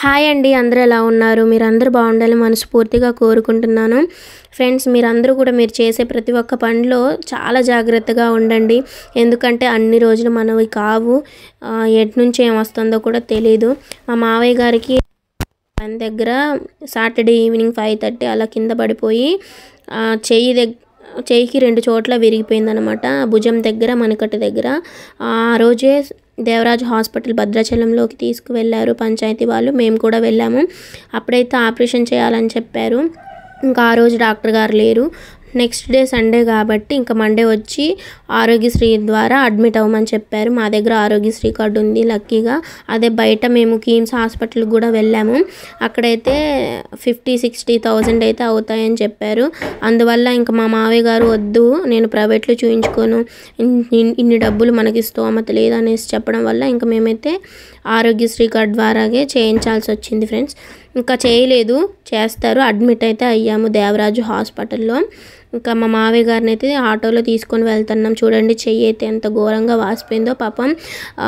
Hi అండి అందరూ ఎలా ఉన్నారు మీరు అందరూ బాగుండాలని మనస్ఫూర్తిగా కోరుకుంటున్నాను ఫ్రెండ్స్ మీరందరూ కూడా మీరు చేసే ప్రతి ఒక్క పనిలో చాలా జాగ్రత్తగా ఉండండి ఎందుకంటే అన్ని రోజులు మనవి కావు ఆ, ఎటు నుంచి ఏం వస్తుందో కూడా తెలియదు మా మావయ్య గారికి పని దగ్గర సాటర్డే ఈవినింగ్ ఫైవ్ థర్టీ అలా కింద పడిపోయి ఆ, చెయ్యి దగ్గర చెయ్యికి రెండు చోట్ల విరిగిపోయిందనమాట భుజం దగ్గర మనకట్టు దగ్గర ఆ రోజే దేవరాజ్ హాస్పిటల్ భద్రాచలంలోకి తీసుకువెళ్ళారు పంచాయతీ వాళ్ళు మేము కూడా వెళ్ళాము అప్పుడైతే ఆపరేషన్ చేయాలని చెప్పారు ఇంకా ఆ రోజు డాక్టర్ గారు లేరు నెక్స్ట్ డే సండే కాబట్టి ఇంకా మండే వచ్చి ఆరోగ్యశ్రీ ద్వారా అడ్మిట్ అవ్వమని చెప్పారు మా దగ్గర ఆరోగ్యశ్రీ కార్డు ఉంది లక్కీగా అదే బయట మేము కీమ్స్ హాస్పిటల్కి కూడా వెళ్ళాము అక్కడైతే ఫిఫ్టీ సిక్స్టీ థౌజండ్ అయితే అవుతాయని చెప్పారు అందువల్ల ఇంకా మా మావయ్య గారు వద్దు నేను ప్రైవేట్లో చూయించుకోను ఇన్- ఇన్- ఇన్ని డబ్బులు మనకి స్తోమత లేదు అనేసి చెప్పడం వల్ల ఇంకా మేమైతే ఆరోగ్యశ్రీ కార్డ్ ద్వారాగే చేయించాల్సి వచ్చింది ఫ్రెండ్స్ ఇంకా చేయలేదు చేస్తారు అడ్మిట్ అయితే అయ్యాము దేవరాజు హాస్పిటల్లో ఇంకా మా మావయ్య గారిని అయితే ఆటోలో తీసుకొని వెళ్తున్నాం చూడండి చెయ్యి అయితే ఎంత ఘోరంగా వాసిపోయిందో పాపం ఆ,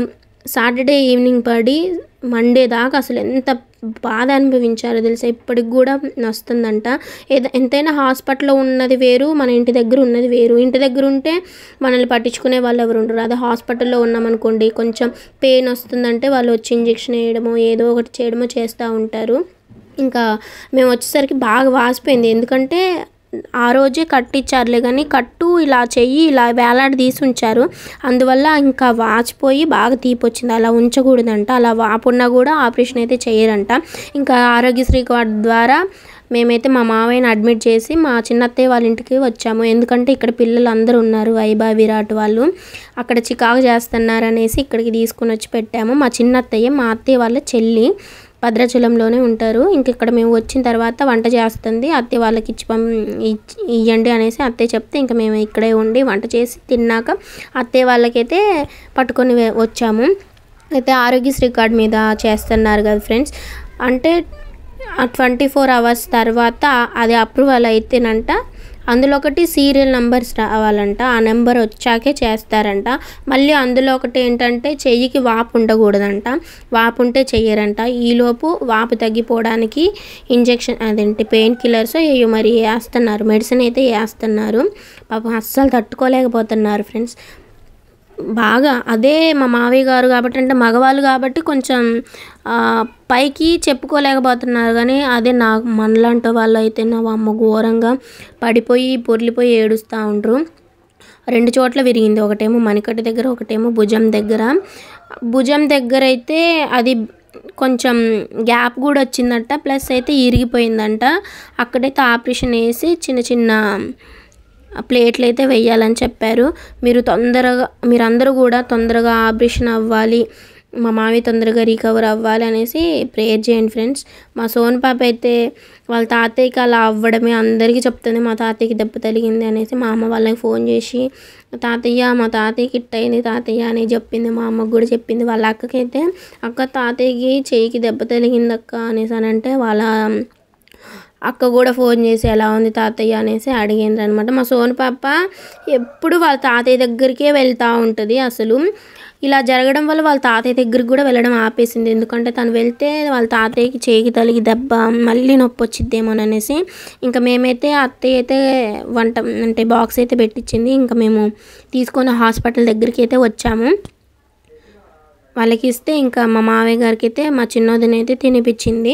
సాటర్డే ఈవినింగ్ పడి మండే దాకా అసలు ఎంత బాధ అనుభవించారో తెలుసా ఇప్పటికి కూడా వస్తుందంట ఏద ఎంతైనా హాస్పిటల్లో ఉన్నది వేరు మన ఇంటి దగ్గర ఉన్నది వేరు ఇంటి దగ్గర ఉంటే మనల్ని పట్టించుకునే వాళ్ళు ఎవరు ఉండరు అదే హాస్పిటల్లో ఉన్నామనుకోండి కొంచెం పెయిన్ వస్తుందంటే వాళ్ళు వచ్చి ఇంజెక్షన్ వేయడమో ఏదో ఒకటి చేయడమో చేస్తూ ఉంటారు ఇంకా మేము వచ్చేసరికి బాగా వాసిపోయింది ఎందుకంటే ఆ రోజే కట్టించారులే కానీ కట్టు ఇలా చెయ్యి ఇలా వేలాడి తీసి ఉంచారు అందువల్ల ఇంకా వాచిపోయి బాగా తీపి వచ్చింది అలా ఉంచకూడదంట అలా వాపున్నా కూడా ఆపరేషన్ అయితే చేయరంట ఇంకా ఆరోగ్యశ్రీ కార్డ్ ద్వారా మేమైతే మా మావయ్యని అడ్మిట్ చేసి మా చిన్నత్తయ్య వాళ్ళ ఇంటికి వచ్చాము ఎందుకంటే ఇక్కడ పిల్లలు అందరూ ఉన్నారు వైభా విరాట్ వాళ్ళు అక్కడ చికాకు చేస్తున్నారు అనేసి ఇక్కడికి తీసుకుని వచ్చి పెట్టాము మా చిన్నత్తయ్య మా అత్తయ్య వాళ్ళ చెల్లి భద్రాచలంలోనే ఉంటారు ఇంక ఇక్కడ మేము వచ్చిన తర్వాత వంట చేస్తుంది అత్తయ్య వాళ్ళకి ఇచ్చి పం ఇచ్చి- ఇయ్యండి అనేసి అత్తయ్య చెప్తే ఇంకా మేము ఇక్కడే ఉండి వంట చేసి తిన్నాక అత్తయ్య వాళ్ళకైతే పట్టుకొని వే- వచ్చాము అయితే ఆరోగ్యశ్రీ కార్డ్ మీద చేస్తున్నారు కదా ఫ్రెండ్స్ అంటే ట్వంటీ ఫోర్ అవర్స్ తర్వాత అది అప్రూవల్ అయితేనంట అందులో ఒకటి సీరియల్ నెంబర్స్ రావాలంట ఆ నెంబర్ వచ్చాకే చేస్తారంట మళ్ళీ అందులో ఒకటి ఏంటంటే చెయ్యికి వాపు ఉండకూడదంట వాపు ఉంటే చెయ్యరంట ఈలోపు వాపు తగ్గిపోవడానికి ఇంజెక్షన్ అదేంటి పెయిన్ కిల్లర్స్ ఏయో మరి వేస్తున్నారు మెడిసిన్ అయితే వేస్తున్నారు పాపం అస్సలు తట్టుకోలేకపోతున్నారు ఫ్రెండ్స్ బాగా అదే మా మావయ్య గారు కాబట్టి అంటే మగవాళ్ళు కాబట్టి కొంచెం ఆ, పైకి చెప్పుకోలేకపోతున్నారు కానీ అదే నా మనలాంటి వాళ్ళు అయితే నా అమ్మ ఘోరంగా పడిపోయి పొర్లిపోయి ఏడుస్తూ ఉంటారు రెండు చోట్ల విరిగింది ఒకటేమో మణికట్టు దగ్గర ఒకటేమో భుజం దగ్గర భుజం దగ్గర అయితే అది కొంచెం గ్యాప్ కూడా వచ్చిందంట ప్లస్ అయితే ఇరిగిపోయిందంట అక్కడైతే ఆపరేషన్ వేసి చిన్న చిన్న ప్లేట్లు అయితే వేయాలని చెప్పారు మీరు తొందరగా మీరందరూ కూడా తొందరగా ఆపరేషన్ అవ్వాలి మా మావి తొందరగా రికవర్ అవ్వాలి అనేసి ప్రేయర్ చేయండి ఫ్రెండ్స్ మా సోన్ పాప అయితే వాళ్ళ తాతయ్యకి అలా అవ్వడమే అందరికీ చెప్తుంది మా తాతయ్యకి దెబ్బ తగిలింది అనేసి మా అమ్మ వాళ్ళకి ఫోన్ చేసి తాతయ్య మా తాతయ్యకి ఇట్ అయింది తాతయ్య అని చెప్పింది మా అమ్మకు కూడా చెప్పింది వాళ్ళ అక్కకైతే అక్క తాతయ్యకి చెయ్యికి దెబ్బ తగిలింది అక్క అనేసి అని అంటే వాళ్ళ అక్క కూడా ఫోన్ చేసి ఎలా ఉంది తాతయ్య అనేసి అడిగింది అనమాట మా సోను పాప ఎప్పుడు వాళ్ళ తాతయ్య దగ్గరికే వెళ్తూ ఉంటుంది అసలు ఇలా జరగడం వల్ల వాళ్ళ తాతయ్య దగ్గరికి కూడా వెళ్ళడం ఆపేసింది ఎందుకంటే తను వెళ్తే వాళ్ళ తాతయ్యకి చేయికి తలిగి దెబ్బ మళ్ళీ నొప్పి వచ్చిద్దేమో అనేసి ఇంకా మేమైతే అత్తయ్య అయితే వంట అంటే బాక్స్ అయితే పెట్టించింది ఇంకా మేము తీసుకొని హాస్పిటల్ దగ్గరికి అయితే వచ్చాము వాళ్ళకి ఇస్తే ఇంకా మా మావయ్య గారికి అయితే మా చిన్నోదిని అయితే తినిపించింది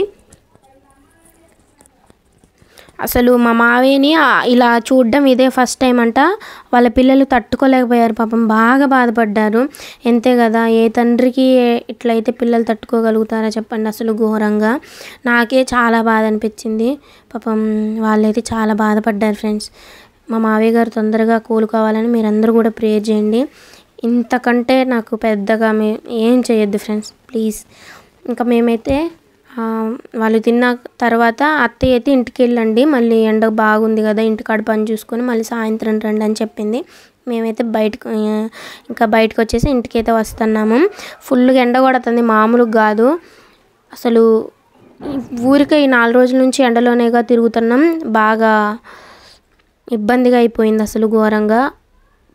అసలు మా మావయ్యని ఆ ఇలా చూడడం ఇదే ఫస్ట్ టైం అంట వాళ్ళ పిల్లలు తట్టుకోలేకపోయారు పాపం బాగా బాధపడ్డారు ఎంతే కదా ఏ తండ్రికి ఇట్లయితే పిల్లలు తట్టుకోగలుగుతారా చెప్పండి అసలు ఘోరంగా నాకే చాలా బాధ అనిపించింది పాపం వాళ్ళైతే చాలా బాధపడ్డారు ఫ్రెండ్స్ మా మావయ్య గారు తొందరగా కోలుకోవాలని మీరందరూ కూడా ప్రేయర్ చేయండి ఇంతకంటే నాకు పెద్దగా మే ఏం చేయొద్దు ఫ్రెండ్స్ ప్లీజ్ ఇంకా మేమైతే ఆ, వాళ్ళు తిన్న తర్వాత అత్తయ్య అయితే ఇంటికి వెళ్ళండి మళ్ళీ ఎండ బాగుంది కదా ఇంటికాడ పని చూసుకొని మళ్ళీ సాయంత్రం రండి అని చెప్పింది మేమైతే బయటకు ఆ, ఇంకా బయటకు వచ్చేసి ఇంటికి అయితే వస్తున్నాము ఫుల్గా ఎండ కొడుతుంది మామూలుగా కాదు అసలు ఈ ఊరికే ఈ నాలుగు రోజుల నుంచి ఎండలోనేగా తిరుగుతున్నాం బాగా ఇబ్బందిగా అయిపోయింది అసలు ఘోరంగా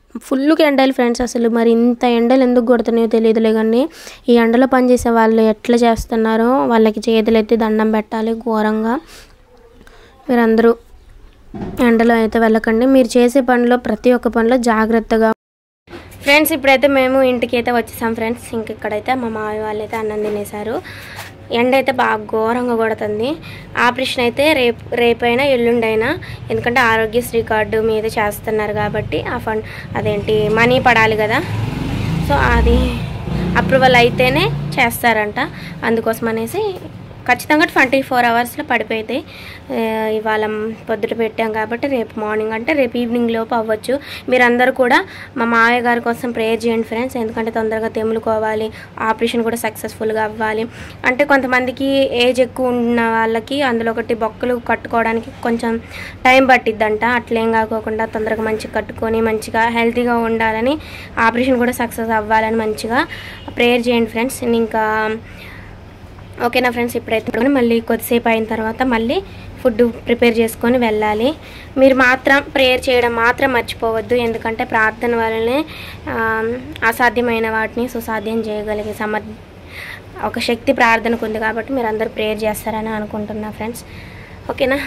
ఫుల్గా ఎండలు ఫ్రెండ్స్ అసలు మరి ఇంత ఎండలు ఎందుకు కొడుతున్నాయో తెలియదులే కానీ ఈ ఎండలో పనిచేసే వాళ్ళు ఎట్లా చేస్తున్నారో వాళ్ళకి చేతులు ఎత్తి దండం పెట్టాలి ఘోరంగా మీరందరూ ఎండలో అయితే వెళ్ళకండి మీరు చేసే పనిలో ప్రతి ఒక్క పనిలో జాగ్రత్తగా ఫ్రెండ్స్ ఇప్పుడైతే మేము ఇంటికి అయితే వచ్చేసాం ఫ్రెండ్స్ ఇంక ఇక్కడైతే మా మావి వాళ్ళు అయితే అన్నం తినేశారు ఎండ అయితే బాగా ఘోరంగా కొడుతుంది ఆపరేషన్ అయితే రేపు రేపైనా ఎల్లుండైనా ఎందుకంటే ఆరోగ్యశ్రీ కార్డు మీద చేస్తున్నారు కాబట్టి ఆ ఫండ్ అదేంటి మనీ పడాలి కదా సో అది అప్రూవల్ అయితేనే చేస్తారంట అందుకోసం అనేసి ఖచ్చితంగా ట్వంటీ ఫోర్ అవర్స్లో పడిపోతాయి ఆ, ఇవాళ పొద్దుట పెట్టాం కాబట్టి రేపు మార్నింగ్ అంటే రేపు ఈవినింగ్ లోపు అవ్వచ్చు మీరందరూ కూడా మా మావయ్య గారి కోసం ప్రేయర్ చేయండి ఫ్రెండ్స్ ఎందుకంటే తొందరగా తెములుకోవాలి ఆపరేషన్ కూడా సక్సెస్ఫుల్గా అవ్వాలి అంటే కొంతమందికి ఏజ్ ఎక్కువ ఉన్న వాళ్ళకి అందులో ఒకటి బొక్కలు కట్టుకోవడానికి కొంచెం టైం పట్టిద్దంట అట్లేం కాకోకుండా తొందరగా మంచిగా కట్టుకొని మంచిగా హెల్తీగా ఉండాలని ఆపరేషన్ కూడా సక్సెస్ అవ్వాలని మంచిగా ప్రేయర్ చేయండి ఫ్రెండ్స్ ఇంకా ఓకేనా ఫ్రెండ్స్ ఇప్పుడైతే మళ్ళీ కొద్దిసేపు అయిన తర్వాత మళ్ళీ ఫుడ్ ప్రిపేర్ చేసుకొని వెళ్ళాలి మీరు మాత్రం ప్రేయర్ చేయడం మాత్రం మర్చిపోవద్దు ఎందుకంటే ప్రార్థన వల్లనే ఆ, అసాధ్యమైన వాటిని సుసాధ్యం చేయగలిగే సమర్ ఒక శక్తి ప్రార్థనకు ఉంది కాబట్టి మీరు అందరూ ప్రేయర్ చేస్తారని అనుకుంటున్నా ఫ్రెండ్స్ ఓకేనా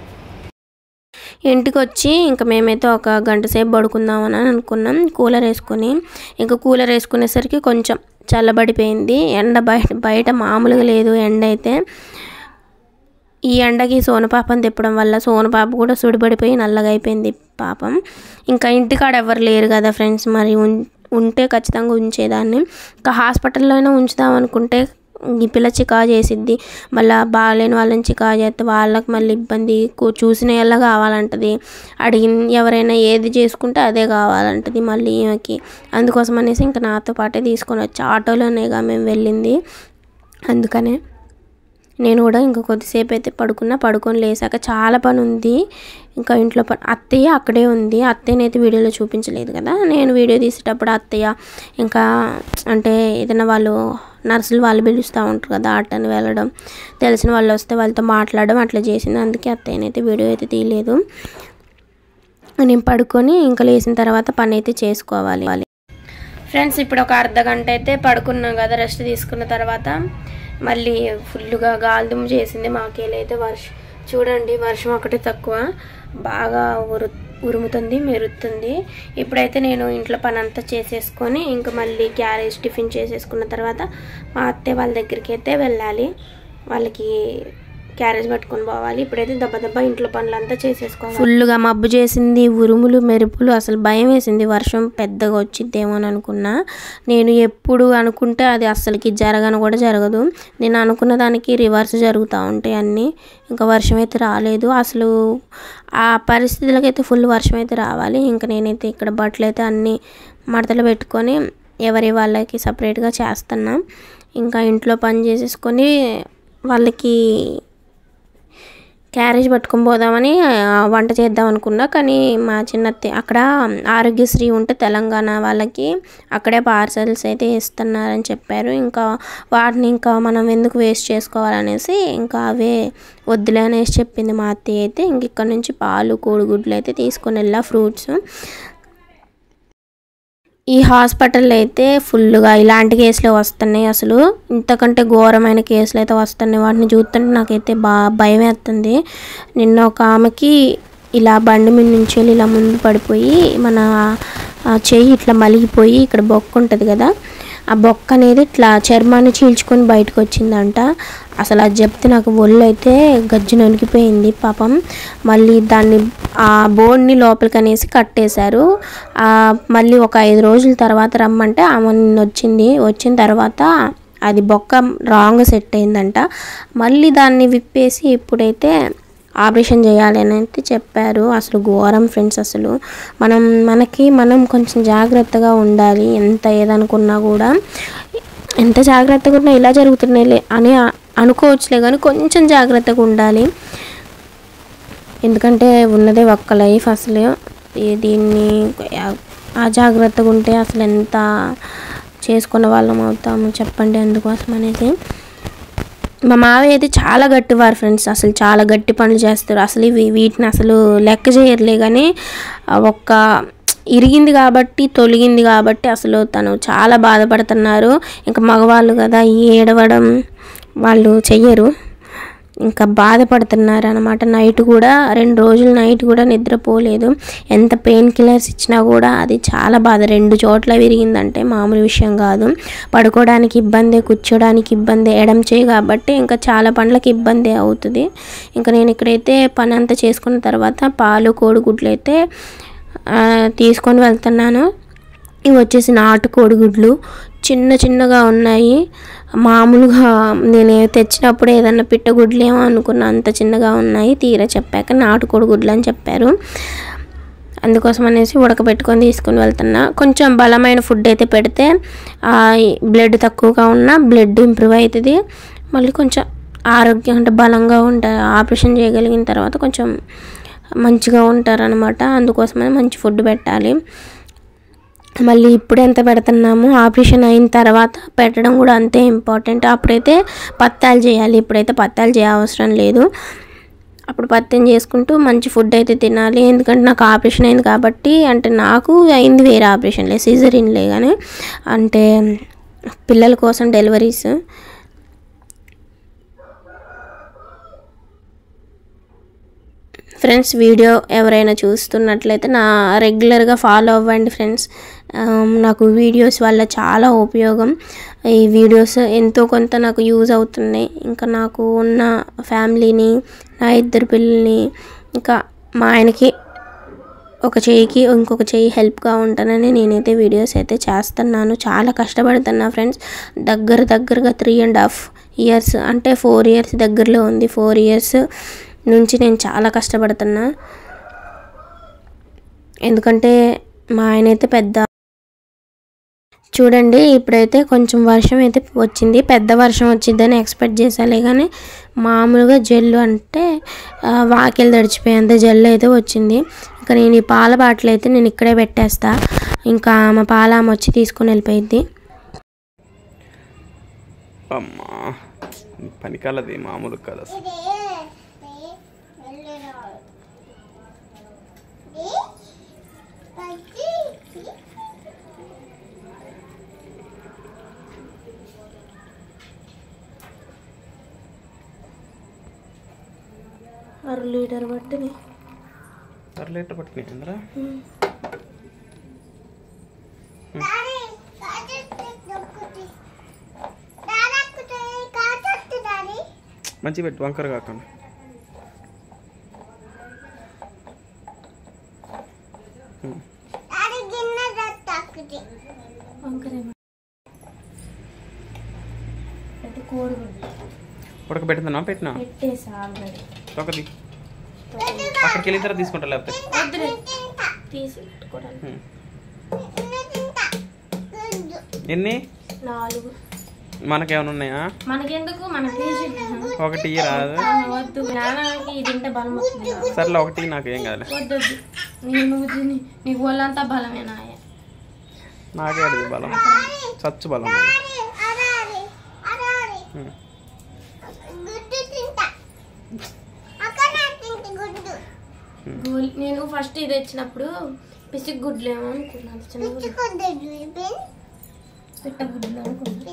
ఇంటికి వచ్చి ఇంకా మేమైతే ఒక గంట సేపు పడుకుందామని అనుకున్నాం కూలర్ వేసుకొని ఇంకా కూలర్ వేసుకునేసరికి కొంచెం చల్లబడిపోయింది ఎండ బయట బయట మామూలుగా లేదు ఎండ అయితే ఈ ఎండకి సోనపాపని తిప్పడం వల్ల సోనపాప కూడా సుడిపడిపోయి నల్లగా అయిపోయింది పాపం ఇంకా ఇంటికాడ ఎవరు లేరు కదా ఫ్రెండ్స్ మరి ఉన్- ఉంటే ఖచ్చితంగా ఉంచేదాన్ని ఇంకా హాస్పిటల్లో అయినా ఉంచుదాం అనుకుంటే ఈ పిల్ల చికా చేసిద్ది మళ్ళీ బాగాలేని వాళ్ళని చికా చేస్తే వాళ్ళకి మళ్ళీ ఇబ్బంది కూ- చూసిన ఎలా కావాలంటది అడిగిన ఎవరైనా ఏది చేసుకుంటే అదే కావాలంటది మళ్ళీ ఈమెకి అందుకోసం అనేసి ఇంకా నాతో పాటే తీసుకొని వచ్చి ఆటోలోనేగా మేము వెళ్ళింది అందుకనే నేను కూడా ఇంకా కొద్దిసేపు అయితే పడుకున్నా పడుకొని లేసాక చాలా పని ఉంది ఇంకా ఇంట్లో పని అత్తయ్య అక్కడే ఉంది అత్తయ్యనైతే వీడియోలో చూపించలేదు కదా నేను వీడియో తీసేటప్పుడు అత్తయ్య ఇంకా అంటే ఏదైనా వాళ్ళు నర్సులు వాళ్ళు పిలుస్తూ ఉంటారు కదా అట్టని వెళ్ళడం తెలిసిన వాళ్ళు వస్తే వాళ్ళతో మాట్లాడడం అట్లా చేసింది అందుకే అత్తయ్యనైతే వీడియో అయితే తీయలేదు నేను పడుకొని ఇంకా లేచిన తర్వాత పని అయితే చేసుకోవాలి ఫ్రెండ్స్ ఇప్పుడు ఒక అర్ధ గంట అయితే పడుకున్నాం కదా రెస్ట్ తీసుకున్న తర్వాత మళ్ళీ ఫుల్గా గాలిదుమ్ము చేసింది మాకేలైతే వర్షం చూడండి వర్షం ఒకటి తక్కువ బాగా ఉరు ఉరుముతుంది మెరుతుంది ఇప్పుడైతే నేను ఇంట్లో పని అంతా చేసేసుకొని ఇంకా మళ్ళీ క్యారేజ్ టిఫిన్ చేసేసుకున్న తర్వాత మా అత్తయ్య వాళ్ళ దగ్గరికి అయితే వెళ్ళాలి వాళ్ళకి క్యారేజ్ పట్టుకొని పోవాలి ఇప్పుడైతే దెబ్బ దెబ్బ ఇంట్లో పనులంతా చేసేసుకోవాలి ఫుల్గా మబ్బు చేసింది ఉరుములు మెరుపులు అసలు భయం వేసింది వర్షం పెద్దగా వచ్చిద్దేమో అని అనుకున్నా నేను ఎప్పుడు అనుకుంటే అది అస్సలకి జరగను కూడా జరగదు నేను అనుకున్న దానికి రివర్స్ జరుగుతూ ఉంటాయి అన్నీ ఇంకా వర్షం అయితే రాలేదు అసలు ఆ పరిస్థితులకైతే ఫుల్ వర్షం అయితే రావాలి ఇంకా నేనైతే ఇక్కడ బట్టలు అయితే అన్నీ మడతలు పెట్టుకొని ఎవరి వాళ్ళకి సపరేట్గా చేస్తున్నా ఇంకా ఇంట్లో పని చేసేసుకొని వాళ్ళకి క్యారేజ్ పట్టుకొని పోదామని ఆ, వంట చేద్దాం అనుకున్నా కానీ మా చిన్నత్తే అక్కడ ఆరోగ్యశ్రీ ఉంటే తెలంగాణ వాళ్ళకి అక్కడే పార్సల్స్ అయితే ఇస్తున్నారని చెప్పారు ఇంకా వాటిని ఇంకా మనం ఎందుకు వేస్ట్ చేసుకోవాలనేసి ఇంకా అవే వద్దులే అనేసి చెప్పింది మా అత్తయ్య అయితే ఇంక ఇక్కడ నుంచి పాలు కోడిగుడ్లు అయితే తీసుకొని వెళ్ళా ఫ్రూట్స్ ఈ హాస్పిటల్లో అయితే ఫుల్గా ఇలాంటి కేసులే వస్తున్నాయి అసలు ఇంతకంటే ఘోరమైన కేసులు అయితే వస్తున్నాయి వాటిని చూస్తుంటే నాకైతే బా భయం వేస్తుంది నిన్న ఒక ఆమెకి ఇలా బండి మీద నుంచి వెళ్ళి ఇలా ముందు పడిపోయి మన ఆ చెయ్యి ఇట్లా మలిగిపోయి ఇక్కడ బొక్క ఉంటుంది కదా ఆ బొక్క అనేది ఇట్లా చర్మాన్ని చీల్చుకొని బయటకు వచ్చిందంట అసలు అది చెప్తే నాకు ఒళ్ళు అయితే గజ్జు నొనిగిపోయింది పాపం మళ్ళీ దాన్ని ఆ బోర్డ్ని లోపలికి అనేసి కట్టేశారు ఆ మళ్ళీ ఒక ఐదు రోజుల తర్వాత రమ్మంటే ఆమె నిన్న వచ్చింది వచ్చిన తర్వాత అది బొక్క రాంగ్ సెట్ అయిందంట మళ్ళీ దాన్ని విప్పేసి ఇప్పుడైతే ఆపరేషన్ చేయాలి అని అయితే చెప్పారు అసలు ఘోరం ఫ్రెండ్స్ అసలు మనం మనకి మనం కొంచెం జాగ్రత్తగా ఉండాలి ఎంత ఏదనుకున్నా కూడా ఎంత జాగ్రత్తగా ఉన్నా ఇలా జరుగుతున్నాయిలే అని అ- అనుకోవచ్చులే కానీ కొంచెం జాగ్రత్తగా ఉండాలి ఎందుకంటే ఉన్నదే ఒక్క లైఫ్ అసలు ఈ దీన్ని అజాగ్రత్తగా ఉంటే అసలు ఎంత చేసుకున్న వాళ్ళం అవుతాము చెప్పండి అందుకోసం అనేసి మా మావయ్య అయితే చాలా గట్టివారు ఫ్రెండ్స్ అసలు చాలా గట్టి పనులు చేస్తారు అసలు ఇవి వీటిని అసలు లెక్క చేయర్లే కానీ ఆ ఒక్క ఇరిగింది కాబట్టి తొలగింది కాబట్టి అసలు తను చాలా బాధపడుతున్నారు ఇంకా మగవాళ్ళు కదా ఏడవడం వాళ్ళు చెయ్యరు ఇంకా బాధపడుతున్నారు అనమాట నైట్ కూడా రెండు రోజులు నైట్ కూడా నిద్రపోలేదు ఎంత పెయిన్ కిల్లర్స్ ఇచ్చినా కూడా అది చాలా బాధ రెండు చోట్ల విరిగిందంటే మామూలు విషయం కాదు పడుకోవడానికి ఇబ్బంది కూర్చోడానికి ఇబ్బంది ఎడం చేయి కాబట్టి ఇంకా చాలా పండ్లకి ఇబ్బంది అవుతుంది ఇంకా నేను ఇక్కడైతే పని అంతా చేసుకున్న తర్వాత పాలు కోడిగుడ్లు అయితే ఆ, తీసుకొని వెళ్తున్నాను ఇవి వచ్చేసి నాటు కోడిగుడ్లు చిన్న చిన్నగా ఉన్నాయి మామూలుగా నేను తెచ్చినప్పుడు ఏదన్నా పిట్టగుడ్లు ఏమో అనుకున్నా అంత చిన్నగా ఉన్నాయి తీరా చెప్పాక నాటు కోడిగుడ్లు అని చెప్పారు అందుకోసం అనేసి ఉడకబెట్టుకొని తీసుకొని వెళ్తున్నా కొంచెం బలమైన ఫుడ్ అయితే పెడితే బ్లడ్ తక్కువగా ఉన్నా బ్లడ్ ఇంప్రూవ్ అవుతుంది మళ్ళీ కొంచెం ఆరోగ్యం అంటే బలంగా ఉంటారు ఆపరేషన్ చేయగలిగిన తర్వాత కొంచెం మంచిగా ఉంటారనమాట అందుకోసమని మంచి ఫుడ్ పెట్టాలి మళ్ళీ ఇప్పుడు ఎంత పెడుతున్నాము ఆపరేషన్ అయిన తర్వాత పెట్టడం కూడా అంతే ఇంపార్టెంట్ అప్పుడైతే పత్తాలు చేయాలి ఇప్పుడైతే పత్తాలు చేయ అవసరం లేదు అప్పుడు పత్యం చేసుకుంటూ మంచి ఫుడ్ అయితే తినాలి ఎందుకంటే నాకు ఆపరేషన్ అయింది కాబట్టి అంటే నాకు అయింది వేరే ఆపరేషన్ లేదు సీజరిన్లే కానీ అంటే పిల్లల కోసం డెలివరీస్ ఫ్రెండ్స్ వీడియో ఎవరైనా చూస్తున్నట్లయితే నా రెగ్యులర్గా ఫాలో అవ్వండి ఫ్రెండ్స్ ఆమ్, నాకు వీడియోస్ వల్ల చాలా ఉపయోగం ఈ వీడియోస్ ఎంతో కొంత నాకు యూజ్ అవుతున్నాయి ఇంకా నాకు ఉన్న ఫ్యామిలీని నా ఇద్దరు పిల్లల్ని ఇంకా మా ఆయనకి ఒక చెయ్యికి ఇంకొక చెయ్యి హెల్ప్గా ఉంటానని నేనైతే వీడియోస్ అయితే చేస్తున్నాను చాలా కష్టపడుతున్నా ఫ్రెండ్స్ దగ్గర దగ్గరగా త్రీ అండ్ హాఫ్ ఇయర్స్ అంటే ఫోర్ ఇయర్స్ దగ్గరలో ఉంది ఫోర్ ఇయర్స్ నుంచి నేను చాలా కష్టపడుతున్నా ఎందుకంటే మా ఆయన అయితే పెద్ద చూడండి ఇప్పుడైతే కొంచెం వర్షం అయితే వచ్చింది పెద్ద వర్షం వచ్చిందని ఎక్స్పెక్ట్ చేసాలే కానీ మామూలుగా జల్లు అంటే ఆ, వాకిలు తడిచిపోయేంత జల్లు అయితే వచ్చింది ఇంకా నేను ఈ పాల బాటలు అయితే నేను ఇక్కడే పెట్టేస్తా ఇంకా మా పాల ఆమె వచ్చి తీసుకొని వెళ్ళిపోయింది అమ్మా పనికాలది మామూలు కాదు అసలు అర లీటర్ పట్టింది అర లీటర్ పట్టినాయి అందరా మంచి పెట్టు వంకర కాకుండా కోడిగుడ్డు ఉడకబెడుతున్నా పెట్టినా పెట్టేసా ఆల్రెడీ ఒకటి అక్కడికి వెళ్ళిన తర్వాత తీసుకుంటా లేకపోతే వద్దులే తీసి పెట్టుకోవడానికి ఉం. ఎన్ని నాలుగు మనకేమైనా ఉన్నాయా మనకెందుకు మన పేషెంట్ ఒకటి ఇయ్యి రాదు వద్దు జ్ఞానానికి ఇది తింటే బలం వస్తుంది కదా. సర్లే ఒకటి నాకు ఏం కాదులే వద్దు వద్దు నీ నువ్వు తిని నీకు ఒళ్ళంతా బలమేనా నాకే అడిగి బలం చచ్చు బలం ఉం. గోల్ నేను ఫస్ట్ ఇది తెచ్చినప్పుడు పిసిక్ గుడ్లు ఏమో అనుకున్నాను చిన్న గుడ్లు పిట్ట గుడ్లు అనుకున్నాను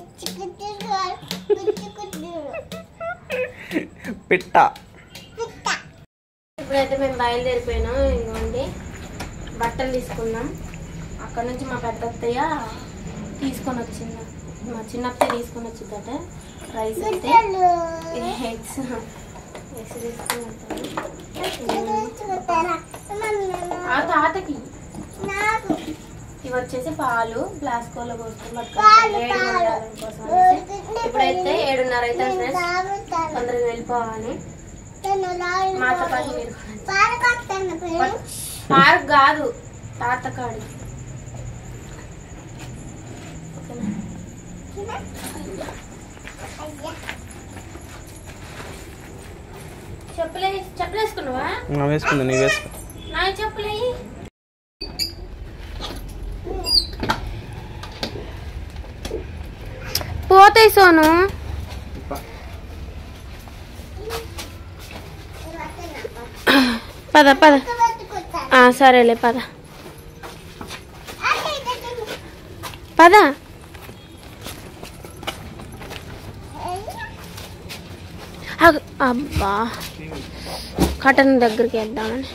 పిట్ట ఇప్పుడైతే మేము బయలుదేరిపోయినాం ఇంకోండి బట్టలు తీసుకున్నాం అక్కడ నుంచి మా పెద్ద అత్తయ్య తీసుకొని వచ్చింది మా చిన్న అత్తయ్య తీసుకొని వచ్చిందట రైస్ అయితే ఎగ్స్ ఎగ్స్ తీసుకుని వస్తాను. ఆ తాతకి ఇవి వచ్చేసి పాలు గ్లాస్కోలో పోసుకొని పట్టుకుంటాం వేడి ఉండడం కోసం అనేసి. ఇప్పుడైతే ఏడున్నర అయితే ఫ్రెండ్స్ తొందరగా వెళ్ళిపోవాలి మాతో పాటు మీరు కూడా పార్క్ కాదు తాతకాడి ఓకేనా చెప్పులే చెప్పులు వేసుకున్నావా నా వేసుకుంది నీ వేసుకో నా చెప్పులే పోతాయి సోను పద పద ఆ, సరేలే పద పదా అగ్- అబ్బా కటన్ దగ్గరికి వేద్దామని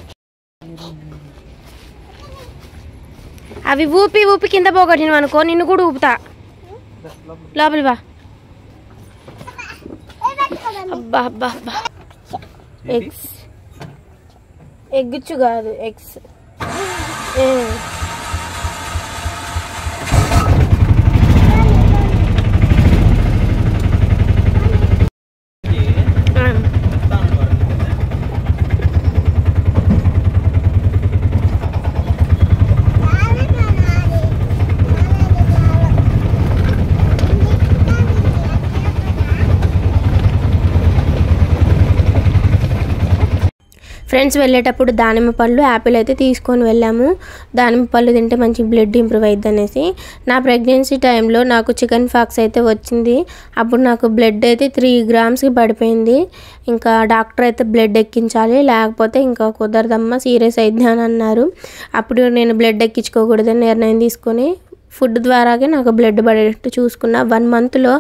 అవి ఊపి ఊపి కింద పోగొట్టిన అనుకో నిన్ను కూడా ఊపుతా లోపలి బా అబ్బా అబ్బా అబ్బా ఎగ్స్ ఎగ్గుచ్చు కాదు ఎగ్స్ ఫ్రెండ్స్ వెళ్ళేటప్పుడు దానిమ్మ పళ్ళు యాపిల్ అయితే తీసుకొని వెళ్ళాము దానిమ్మ పళ్ళు తింటే మంచి బ్లడ్ ఇంప్రూవ్ అయ్యిద్ది అనేసి నా ప్రెగ్నెన్సీ టైంలో నాకు చికెన్ ఫాక్స్ అయితే వచ్చింది అప్పుడు నాకు బ్లడ్ అయితే త్రీ గ్రామ్స్కి పడిపోయింది ఇంకా డాక్టర్ అయితే బ్లడ్ ఎక్కించాలి లేకపోతే ఇంకా కుదరదమ్మా సీరియస్ అయింది అని అన్నారు అప్పుడు నేను బ్లడ్ ఎక్కించుకోకూడదని నిర్ణయం తీసుకొని ఫుడ్ ద్వారాగే నాకు బ్లడ్ పడేటట్టు చూసుకున్నా వన్ మంత్లో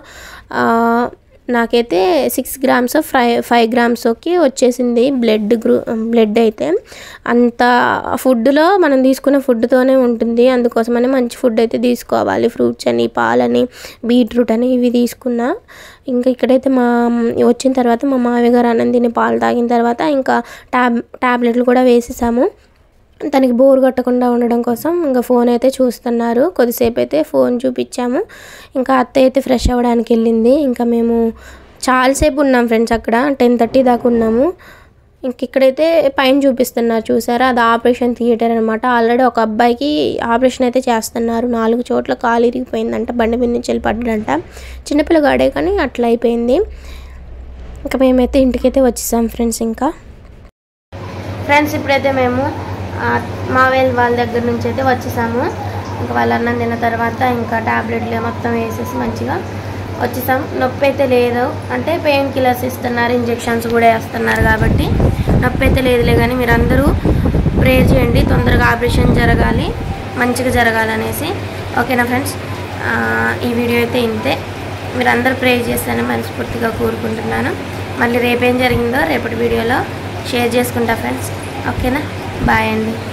నాకైతే సిక్స్ గ్రామ్స్ ఫైవ్ ఫైవ్ గ్రామ్స్కి వచ్చేసింది బ్లడ్ గ్రూ బ్లడ్ అయితే అంత ఫుడ్లో మనం తీసుకునే ఫుడ్తోనే ఉంటుంది అందుకోసమని మంచి ఫుడ్ అయితే తీసుకోవాలి ఫ్రూట్స్ అని పాలని బీట్రూట్ అని ఇవి తీసుకున్నా ఇంకా ఇక్కడైతే మా వచ్చిన తర్వాత మా మామయ్య గారు అన్నం పాలు తాగిన తర్వాత ఇంకా ట్యాబ్ ట్యాబ్లెట్లు కూడా వేసేసాము తనకి బోర్ కొట్టకుండా ఉండడం కోసం ఇంకా ఫోన్ అయితే చూస్తున్నారు కొద్దిసేపు అయితే ఫోన్ చూపించాము ఇంకా అత్త అయితే ఫ్రెష్ అవ్వడానికి వెళ్ళింది ఇంకా మేము చాలాసేపు ఉన్నాం ఫ్రెండ్స్ అక్కడ టెన్ థర్టీ దాకా ఉన్నాము ఇంక ఇక్కడైతే పైన చూపిస్తున్నారు చూసారా అది ఆపరేషన్ థియేటర్ అనమాట ఆల్రెడీ ఒక అబ్బాయికి ఆపరేషన్ అయితే చేస్తున్నారు నాలుగు చోట్ల కాలు ఇరిగిపోయిందంట బండి మీద నుంచి వెళ్ళి పడ్డాడంట చిన్నపిల్లగాడే కానీ అట్లా అయిపోయింది ఇంకా మేమైతే ఇంటికైతే వచ్చేసాం ఫ్రెండ్స్ ఇంకా ఫ్రెండ్స్ ఇప్పుడైతే మేము ఆ, మావేల్ వాళ్ళ దగ్గర నుంచి అయితే వచ్చేసాము ఇంకా వాళ్ళ అన్నం తిన్న తర్వాత ఇంకా టాబ్లెట్లు మొత్తం వేసేసి మంచిగా వచ్చేసాం నొప్పి అయితే లేదు అంటే పెయిన్ కిల్లర్స్ ఇస్తున్నారు ఇంజెక్షన్స్ కూడా వేస్తున్నారు కాబట్టి నొప్పి అయితే లేదులే కానీ మీరు అందరూ ప్రే చేయండి తొందరగా ఆపరేషన్ జరగాలి మంచిగా జరగాలనేసి ఓకేనా ఫ్రెండ్స్ ఆ, ఈ వీడియో అయితే ఇంతే మీరు అందరూ ప్రే చేస్తారని మనస్ఫూర్తిగా కోరుకుంటున్నాను మళ్ళీ రేపేం జరిగిందో రేపటి వీడియోలో షేర్ చేసుకుంటా ఫ్రెండ్స్ ఓకేనా బాయ్ అండి